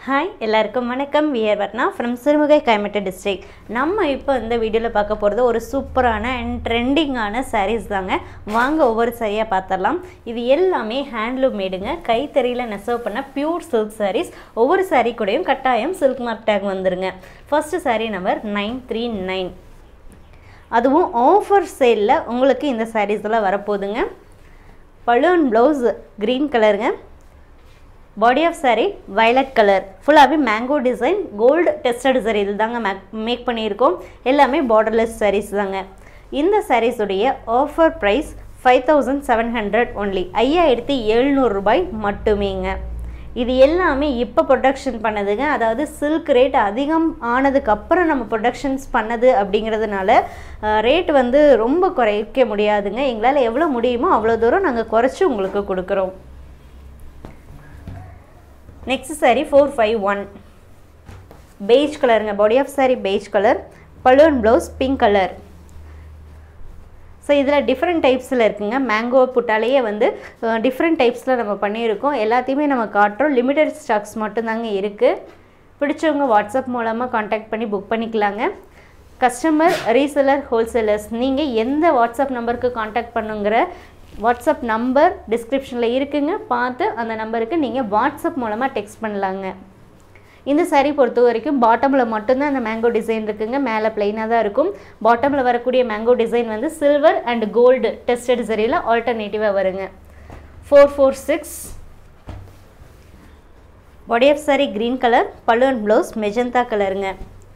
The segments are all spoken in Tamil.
ஹாய் எல்லாருக்கும் வணக்கம் we're Varna from Sirumugai Coimbatore district நம்ம இப்போ இந்த வீடியோவில் பார்க்க போகிறது ஒரு சூப்பரான அண்ட் ட்ரெண்டிங்கான sarees தாங்க வாங்க ஒவ்வொரு சரியாக பார்த்துடலாம் இது எல்லாமே ஹேண்ட்லூம் மேடுங்க கைத்தறியில் நெசவு பண்ண பியூர் சில்க் sarees ஒவ்வொரு saree கூடயும் கட்டாயம் சில்க் மார்க் டேக் வந்துருங்க first saree number nine three nine அதுவும் ஆஃபர் சேலில் உங்களுக்கு இந்த sarees எல்லாம் வரப்போகுதுங்க பலூன் ப்ளவுஸ் க்ரீன் கலருங்க body of saree violet colour ஃபுல்லாகவே mango design gold tested saree இது தாங்க மேக் மேக் பண்ணியிருக்கோம் எல்லாமே பார்டர்லெஸ் sarees தாங்க இந்த sarees உடைய offer price five thousand seven hundred only ஐயாயிரத்தி எழுநூறுபாய் மட்டுமேங்க இது எல்லாமே இப்போ ப்ரொடக்ஷன் பண்ணதுங்க அதாவது சில்க் ரேட் அதிகம் ஆனதுக்கப்புறம் நம்ம ப்ரொடக்ஷன்ஸ் பண்ணது அப்படிங்கிறதுனால ரேட் வந்து ரொம்ப குறைக்க முடியாதுங்க எங்களால் எவ்வளோ முடியுமோ அவ்வளோ தூரம் நாங்கள் குறைச்சி உங்களுக்கு கொடுக்குறோம் next saree four five one beige கலருங்க body of saree beige colour balloon blouse pink colour so இதில் டிஃப்ரெண்ட் டைப்ஸில் இருக்குங்க மேங்கோ புட்டாலேயே வந்து டிஃப்ரெண்ட் டைப்ஸில் நம்ம பண்ணியிருக்கோம் எல்லாத்தையுமே நம்ம காட்டுறோம் லிமிடெட் ஸ்டாக்ஸ் மட்டும்தாங்க இருக்குது பிடிச்சவங்க வாட்ஸ்அப் மூலமாக காண்டாக்ட் பண்ணி புக் பண்ணிக்கலாங்க கஸ்டமர் ரீசெலர் ஹோல்சேலர்ஸ் நீங்கள் எந்த வாட்ஸ்அப் நம்பருக்கு காண்டாக்ட் பண்ணுங்கிற வாட்ஸ்அப் நம்பர் டிஸ்கிரிப்ஷனில் இருக்குங்க பார்த்து அந்த நம்பருக்கு நீங்கள் வாட்ஸ்அப் மூலமாக டெக்ஸ்ட் பண்ணலாங்க இந்த saree பொறுத்த வரைக்கும் பாட்டமில் மட்டும்தான் அந்த மேங்கோ டிசைன் இருக்குங்க மேலே பிளைனாக தான் இருக்கும் பாட்டமில் வரக்கூடிய மேங்கோ டிசைன் வந்து சில்வர் அண்ட் கோல்டு டெஸ்டட் சரியில் ஆல்டர்னேட்டிவாக வருங்க four four six body of saree green colour balloon blouse magenta கலருங்க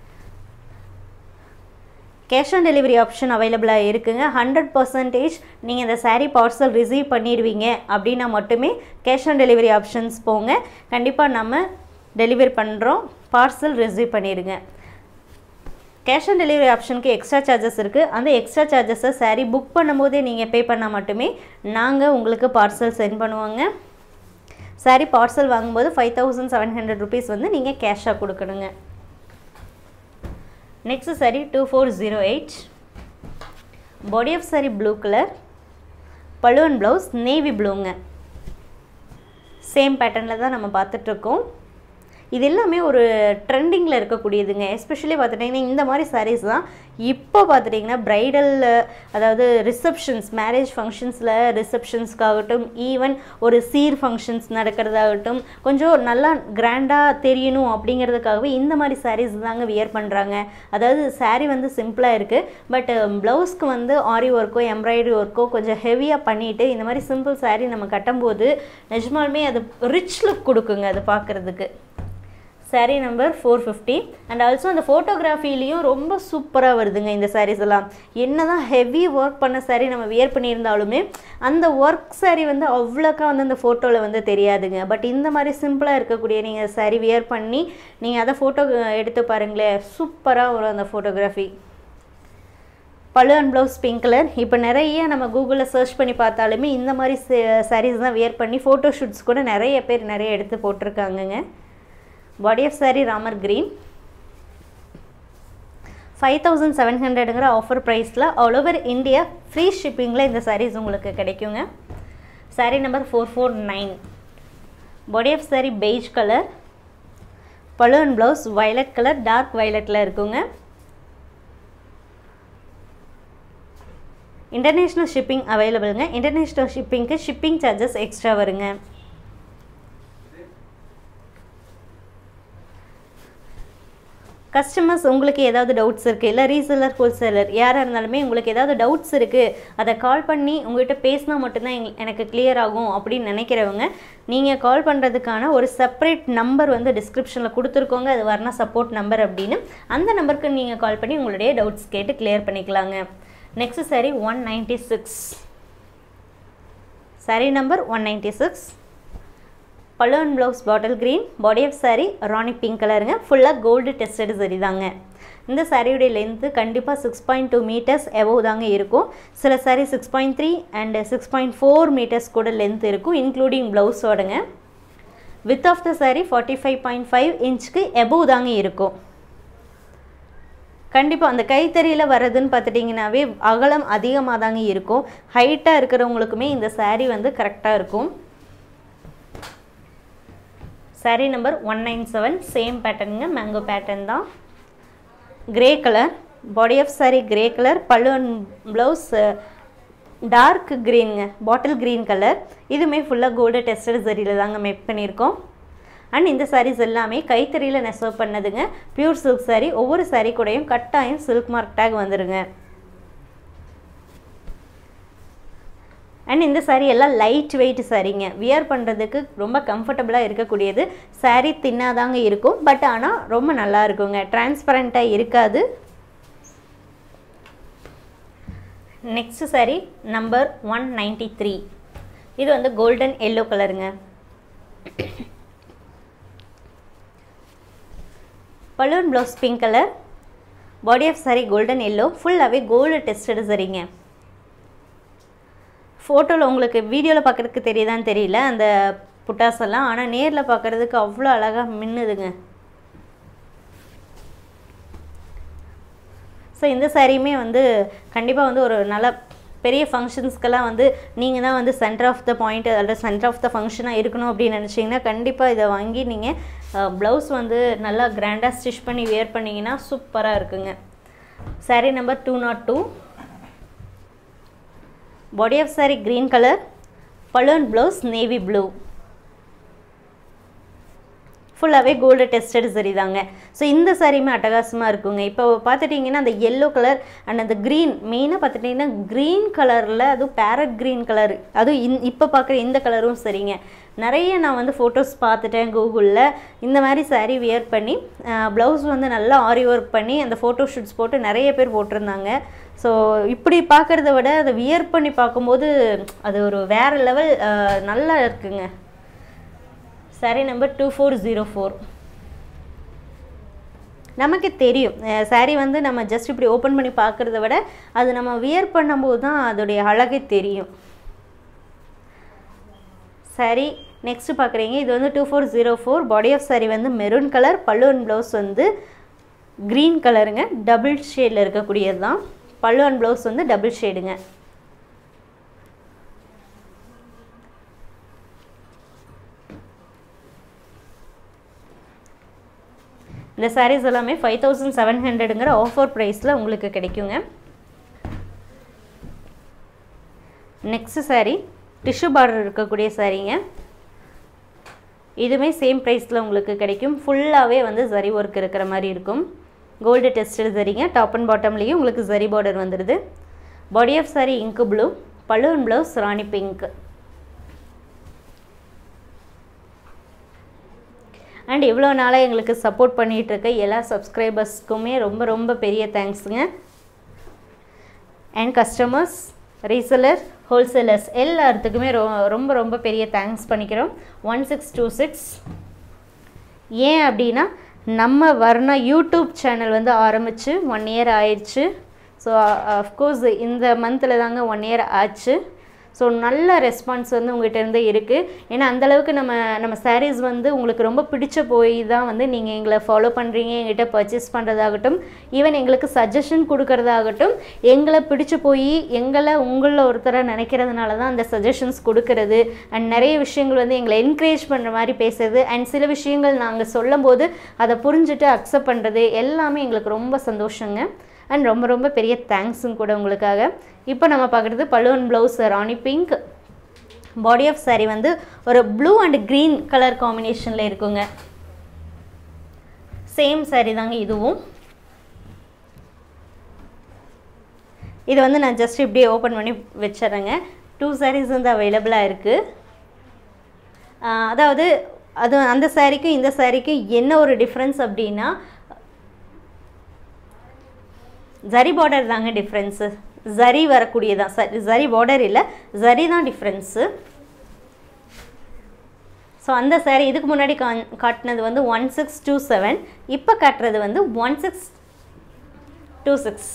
கேஷ் ஆன் டெலிவரி ஆப்ஷன் அவைலபிளாக இருக்குங்க ஹண்ட்ரட் பர்சன்டேஜ் நீங்கள் இந்த saree பார்சல் ரிசீவ் பண்ணிடுவீங்க அப்படின்னா மட்டுமே கேஷ் ஆன் டெலிவரி ஆப்ஷன்ஸ் போங்க கண்டிப்பாக நம்ம டெலிவரி பண்ணுறோம் பார்சல் ரிசீவ் பண்ணிடுங்க கேஷ் ஆன் டெலிவரி ஆப்ஷனுக்கு எக்ஸ்ட்ரா சார்ஜஸ் இருக்குது அந்த எக்ஸ்ட்ரா சார்ஜஸை saree புக் பண்ணும்போதே நீங்கள் பே பண்ணால் மட்டுமே நாங்கள் உங்களுக்கு பார்சல் சென்ட் பண்ணுவோங்க saree பார்சல் வாங்கும்போது five thousand seven hundred rupees வந்து நீங்கள் கேஷாக கொடுக்கணுங்க next saree two four zero eight body of saree blue colour balloon blouse navy ப்ளூங்க சேம் பேட்டர்னில் தான் நம்ம பார்த்துட்ருக்கோம் இது எல்லாமே ஒரு ட்ரெண்டிங்கில் இருக்கக்கூடியதுங்க எஸ்பெஷலி பார்த்துட்டிங்கன்னா இந்த மாதிரி sarees தான் இப்போ பார்த்துட்டிங்கன்னா ப்ரைடல் அதாவது ரிசப்ஷன்ஸ் மேரேஜ் ஃபங்க்ஷன்ஸில் ரிசப்ஷன்ஸ்க்காகட்டும் ஈவன் ஒரு சீர் ஃபங்க்ஷன்ஸ் நடக்கிறதாகட்டும் கொஞ்சம் நல்லா கிராண்டாக தெரியணும் அப்படிங்கிறதுக்காகவே இந்த மாதிரி sarees தாங்க வியர் பண்ணுறாங்க அதாவது saree வந்து சிம்பிளாக இருக்குது பட் ப்ளவுஸ்க்கு வந்து ஆரி ஒர்க்கோ எம்ப்ராய்டரி ஒர்க்கோ கொஞ்சம் ஹெவியாக பண்ணிவிட்டு இந்த மாதிரி சிம்பிள் saree நம்ம கட்டும்போது நிஜமாலுமே அது ரிச் லுக் கொடுக்குங்க அது பார்க்குறதுக்கு saree number four fifty and also அந்த ஃபோட்டோகிராஃபிலையும் ரொம்ப சூப்பராக வருதுங்க இந்த sarees எல்லாம் என்ன தான் ஹெவி ஒர்க் பண்ண saree நம்ம வியர் பண்ணியிருந்தாலுமே அந்த ஒர்க் saree வந்து அவ்வளோக்கா வந்து அந்த ஃபோட்டோவில் வந்து தெரியாதுங்க பட் இந்த மாதிரி சிம்பிளாக இருக்கக்கூடிய நீங்கள் saree வியர் பண்ணி நீங்கள் அதை ஃபோட்டோ எடுத்து பாருங்களேன் சூப்பராக வரும் அந்த ஃபோட்டோகிராஃபி பழு அண்ட் ப்ளவுஸ் பிங்க் கலர் இப்போ நிறைய நம்ம கூகுளில் சர்ச் பண்ணி பார்த்தாலுமே இந்த மாதிரி sarees தான் வியர் பண்ணி ஃபோட்டோ ஷூட்ஸ் கூட நிறைய பேர் நிறைய எடுத்து போட்டிருக்காங்கங்க body of saree Ramar green five thousand seven ஹண்ட்ரடுங்கிற ஆஃபர் ப்ரைஸில் ஆல் ஓவர் இந்தியா ஃப்ரீ ஷிப்பிங்கில் இந்த sarees உங்களுக்கு கிடைக்குங்க saree number four four nine body of saree beige colour balloon blouse violet colour dark வயலட்டில் இருக்குங்க இன்டர்நேஷ்னல் ஷிப்பிங் அவைலபிளுங்க இன்டர்நேஷ்னல் ஷிப்பிங்க்கு ஷிப்பிங் சார்ஜஸ் எக்ஸ்ட்ரா வருங்க கஸ்டமர்ஸ் உங்களுக்கு ஏதாவது டவுட்ஸ் இருக்குது இல்லை ரீசெல்லர் ஹோல்சேலர் யாராக இருந்தாலுமே உங்களுக்கு ஏதாவது டவுட்ஸ் இருக்குது அதை கால் பண்ணி உங்கள்கிட்ட பேசினா மட்டும்தான் எங் எனக்கு கிளியர் ஆகும் அப்படின்னு நினைக்கிறவங்க நீங்கள் கால் பண்ணுறதுக்கான ஒரு செப்பரேட் நம்பர் வந்து டிஸ்கிரிப்ஷனில் கொடுத்துருக்கோங்க அது வரணா சப்போர்ட் நம்பர் அப்படின்னு அந்த நம்பருக்கு நீங்கள் கால் பண்ணி உங்களுடைய டவுட்ஸ் கேட்டு கிளியர் பண்ணிக்கலாங்க next saree one ninety six saree number one ninety six balloon blouse bottle green body of saree rani pink கலருங்க ஃபுல்லாக கோல்டு டெஸ்டட் சரி தாங்க இந்த சாரியுடைய லென்த்து கண்டிப்பாக six point two metres above தாங்க இருக்கும் சில saree six point three and six point four metres கூட லென்த் இருக்கும் இன்க்ளூடிங் ப்ளவுஸோடங்க width of the saree forty five point five இன்ச்சுக்கு எபோவ் தாங்க இருக்கும் கண்டிப்பாக அந்த கைத்தறியில் வர்றதுன்னு பார்த்துட்டிங்கனாவே அகலம் அதிகமாக தாங்க இருக்கும் ஹைட்டாக இருக்கிறவங்களுக்குமே இந்த saree வந்து கரெக்டாக இருக்கும் saree number one nine seven same பேட்டர்னுங்க மேங்கோ பேட்டர்ன் தான் grey colour body of saree grey colour பல்லு அண்ட் ப்ளவுஸ் டார்க் க்ரீனுங்க பாட்டில் க்ரீன் கலர் இதுவுமே ஃபுல்லாக கோல்டு டெஸ்டட் சரியில் தாங்க மேக் பண்ணியிருக்கோம் அண்ட் இந்த sarees எல்லாமே கைத்தறியில் நெசவு பண்ணதுங்க பியூர் சில்க் saree ஒவ்வொரு saree கூடயும் கட்டாயம் சில்க் மார்க் டேக் வந்துருங்க அண்ட் இந்த saree எல்லாம் லைட் வெயிட் சாரீங்க வியர் பண்ணுறதுக்கு ரொம்ப கம்ஃபர்டபுளாக இருக்கக்கூடியது saree தின்னாதாங்க இருக்கும் பட் ஆனால் ரொம்ப நல்லா இருக்குங்க டிரான்ஸ்பரண்ட்டாக இருக்காது next saree number one ninety three இது வந்து கோல்டன் எல்லோ கலருங்க balloon blouse pink colour body of saree golden yellow ஃபுல்லாகவே கோல்டு டெஸ்டடு சரிங்க ஃபோட்டோவில் உங்களுக்கு வீடியோவில் பார்க்குறதுக்கு தெரியுதான்னு தெரியல அந்த புட்டாஸ் எல்லாம் ஆனால் நேரில் பார்க்குறதுக்கு அவ்வளோ அழகாக மின்னுதுங்க ஸோ இந்த சாரியுமே வந்து கண்டிப்பாக வந்து ஒரு நல்ல பெரிய ஃபங்க்ஷன்ஸ்க்கெல்லாம் வந்து நீங்கள் தான் வந்து சென்டர் ஆஃப் த பாயிண்ட் அல்லது சென்டர் ஆஃப் த ஃபங்க்ஷனாக இருக்கணும் அப்படின்னு நினச்சிங்கன்னா கண்டிப்பாக இதை வாங்கி நீங்கள் ப்ளவுஸ் வந்து நல்லா கிராண்டாக ஸ்டிச் பண்ணி வியர் பண்ணிங்கன்னா சூப்பராக இருக்குங்க sari number two naught two body of saree green colour balloon blouse navy blue ஃபுல்லாகவே கோல்டு டெஸ்டட் சரி தாங்க ஸோ இந்த சாரியுமே அட்டகாசமாக இருக்குங்க இப்போ பார்த்துட்டிங்கன்னா அந்த எல்லோ கலர் அண்ட் அந்த க்ரீன் மெயினாக பார்த்துட்டிங்கன்னா க்ரீன் கலரில் அதுவும் பேரட் க்ரீன் கலர் அதுவும் இந் இப்போ பார்க்குற இந்த கலரும் சரிங்க நிறைய நான் வந்து ஃபோட்டோஸ் பார்த்துட்டேன் கூகுளில் இந்த மாதிரி சாரீ வியர் பண்ணி ப்ளவுஸ் வந்து நல்லா ஆரி ஒர்க் பண்ணி அந்த ஃபோட்டோ ஷூட்ஸ் போட்டு நிறைய பேர் போட்டிருந்தாங்க ஸோ இப்படி பார்க்குறத விட அதை வியர் பண்ணி பார்க்கும்போது அது ஒரு வேறு லெவல் நல்லா இருக்குங்க sari number two four zero four நமக்கு தெரியும் சாரீ வந்து நம்ம ஜஸ்ட் இப்படி ஓப்பன் பண்ணி பார்க்குறத விட அது நம்ம வியர் பண்ணும்போது தான் அதோடைய அழகே தெரியும் சாரீ நெக்ஸ்ட் பார்க்குறீங்க இது வந்து two four zero four body of sari வந்து மெரூன் கலர் பல்லுவன் ப்ளவுஸ் வந்து க்ரீன் கலருங்க டபுள் ஷேடில் இருக்கக்கூடியது தான் பல்லுவன் ப்ளவுஸ் வந்து டபுள் ஷேடுங்க இந்த சாரீஸ் எல்லாமே ஃபைவ் தௌசண்ட் செவன் ஹண்ட்ரடுங்கிற ஆஃபர் ப்ரைஸில் உங்களுக்கு கிடைக்குங்க நெக்ஸ்ட் சாரீ டிஷ்யூ பார்டர் இருக்கக்கூடிய சாரீங்க இதுவுமே சேம் ப்ரைஸில் உங்களுக்கு கிடைக்கும் ஃபுல்லாகவே வந்து ஜரி ஒர்க் இருக்கிற மாதிரி இருக்கும் கோல்டு டெஸ்டட் சரிங்க டாப் அண்ட் பாட்டம்லேயும் உங்களுக்கு ஜரி பார்டர் வந்துடுது பாடி ஆஃப் சாரீ இங்கு ப்ளூ பலூன் ப்ளவுஸ் ராணி பிங்க் அண்ட் இவ்வளோ நாளாக எங்களுக்கு சப்போர்ட் பண்ணிகிட்டு இருக்க எல்லா சப்ஸ்கிரைபர்ஸ்க்குமே ரொம்ப ரொம்ப பெரிய தேங்க்ஸுங்க அண்ட் கஸ்டமர்ஸ் ரீசெலர் ஹோல்சேலர்ஸ் எல்லாத்துக்குமே ரொ ரொம்ப ரொம்ப பெரிய தேங்க்ஸ் பண்ணிக்கிறோம் ஒன் சிக்ஸ் டூ சிக்ஸ் ஏன் அப்படின்னா நம்ம வர்ணா யூடியூப் சேனல் வந்து ஆரம்பித்து ஒன் இயர் ஆயிடுச்சு ஸோ அஃப்கோர்ஸ் இந்த மந்தில் தாங்க ஒன் இயர் ஆச்சு ஸோ நல்ல ரெஸ்பான்ஸ் வந்து உங்கள்கிட்ட இருந்து இருக்குது ஏன்னா அந்தளவுக்கு நம்ம நம்ம சாரீஸ் வந்து உங்களுக்கு ரொம்ப பிடிச்ச போய் தான் வந்து நீங்கள் எங்களை ஃபாலோ பண்ணுறீங்க எங்கள்கிட்ட பர்ச்சேஸ் பண்ணுறதாகட்டும் ஈவன் எங்களுக்கு சஜஷன் கொடுக்கறதாகட்டும் எங்களை பிடிச்சு போய் எங்களை உங்களில் ஒருத்தராக நினைக்கிறதுனால தான் அந்த சஜஷன்ஸ் கொடுக்கறது அண்ட் நிறைய விஷயங்கள் வந்து எங்களை என்கரேஜ் பண்ணுற மாதிரி பேசுறது அண்ட் சில விஷயங்கள் நாங்கள் சொல்லும்போது அதை புரிஞ்சுட்டு அக்செப்ட் பண்ணுறது எல்லாமே எங்களுக்கு ரொம்ப சந்தோஷங்க அண்ட் ரொம்ப ரொம்ப பெரிய தேங்க்ஸும் கூட உங்களுக்காக இப்போ நம்ம பார்க்குறது பலூன் blouse rani pink body of sari வந்து ஒரு ப்ளூ அண்ட் க்ரீன் கலர் காம்பினேஷனில் இருக்குங்க சேம் சாரீ தாங்க இதுவும் இது வந்து நான் ஜஸ்ட் இப்படியே ஓப்பன் பண்ணி வச்சிட்றேங்க டூ சாரீஸ் வந்து அவைலபிளாக இருக்குது அதாவது அது அந்த சாரீக்கும் இந்த சாரீக்கும் என்ன ஒரு டிஃப்ரென்ஸ் அப்படின்னா ஜரி பார்டர் தாங்க டிஃப்ரென்ஸு ஜரி வரக்கூடியதான் சரி ஜரி பார்டர் இல்லை ஜரி தான் டிஃப்ரென்ஸு ஸோ அந்த சாரீ இதுக்கு முன்னாடி கா காட்டினது வந்து ஒன் சிக்ஸ் டூ செவன் இப்போ காட்டுறது வந்து one six two six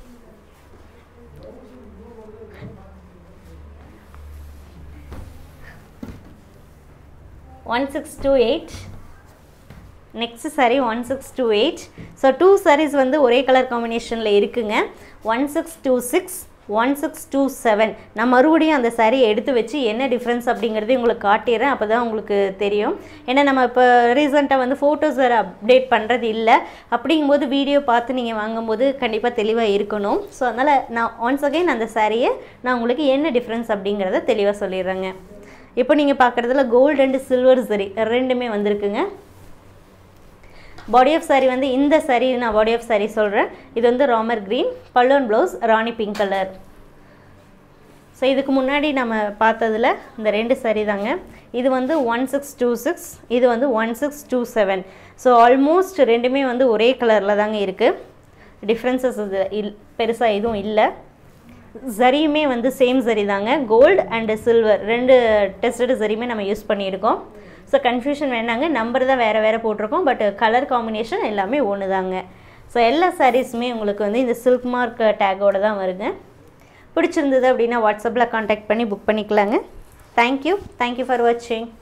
one six two eight next sari one six two eight so two saris வந்து ஒரே கலர் காம்பினேஷனில் இருக்குங்க one six two six one six two seven நான் மறுபடியும் அந்த சாரியை எடுத்து வச்சு என்ன டிஃப்ரென்ஸ் அப்படிங்கிறதையும் உங்களுக்கு காட்டிடுறேன் அப்போ தான் உங்களுக்கு தெரியும் ஏன்னா நம்ம இப்போ ரீசெண்டாக வந்து ஃபோட்டோஸ் வேறு அப்டேட் பண்ணுறது இல்லை அப்படிங்கும்போது வீடியோ பார்த்து நீங்கள் வாங்கும்போது கண்டிப்பாக தெளிவாக இருக்கணும் ஸோ அதனால் நான் ஒன்ஸ் அகைன் அந்த சாரியை நான் உங்களுக்கு என்ன டிஃப்ரென்ஸ் அப்படிங்கிறத தெளிவாக சொல்லிடுறேங்க இப்போ நீங்கள் பார்க்குறதுல கோல்டு அண்ட் சில்வர் சரி ரெண்டுமே வந்திருக்குங்க பாடி ஆஃப் saree வந்து இந்த saree நான் பாடி ஆஃப் saree சொல்கிறேன் இது வந்து ராமர் க்ரீன் பல்லுவன் blouse rani pink colour so இதுக்கு முன்னாடி நம்ம பார்த்ததுல இந்த ரெண்டு saree தாங்க இது வந்து ஒன் சிக்ஸ் டூ சிக்ஸ் இது வந்து one six two seven so almost ரெண்டுமே வந்து ஒரே கலரில் தாங்க இருக்குது டிஃப்ரென்சஸ் இது இல் பெருசாக எதுவும் இல்லை சரியுமே வந்து சேம் சரி தாங்க கோல்டு அண்டு சில்வர் ரெண்டு டெஸ்டட் சரியுமே நம்ம யூஸ் பண்ணியிருக்கோம் ஸோ கன்ஃபியூஷன் வேணாங்க நம்பர் தான் வேறு வேறு போட்டிருக்கோம் பட் கலர் காம்பினேஷன் எல்லாமே ஒன்று தாங்க ஸோ எல்லா சாரீஸுமே உங்களுக்கு வந்து இந்த சில்க் மார்க் டேக்கோட தான் வருங்க பிடிச்சிருந்தது அப்படின்னா வாட்ஸ்அப்பில் காண்டாக்ட் பண்ணி புக் பண்ணிக்கலாங்க தேங்க்யூ தேங்க்யூ ஃபார் வாட்சிங்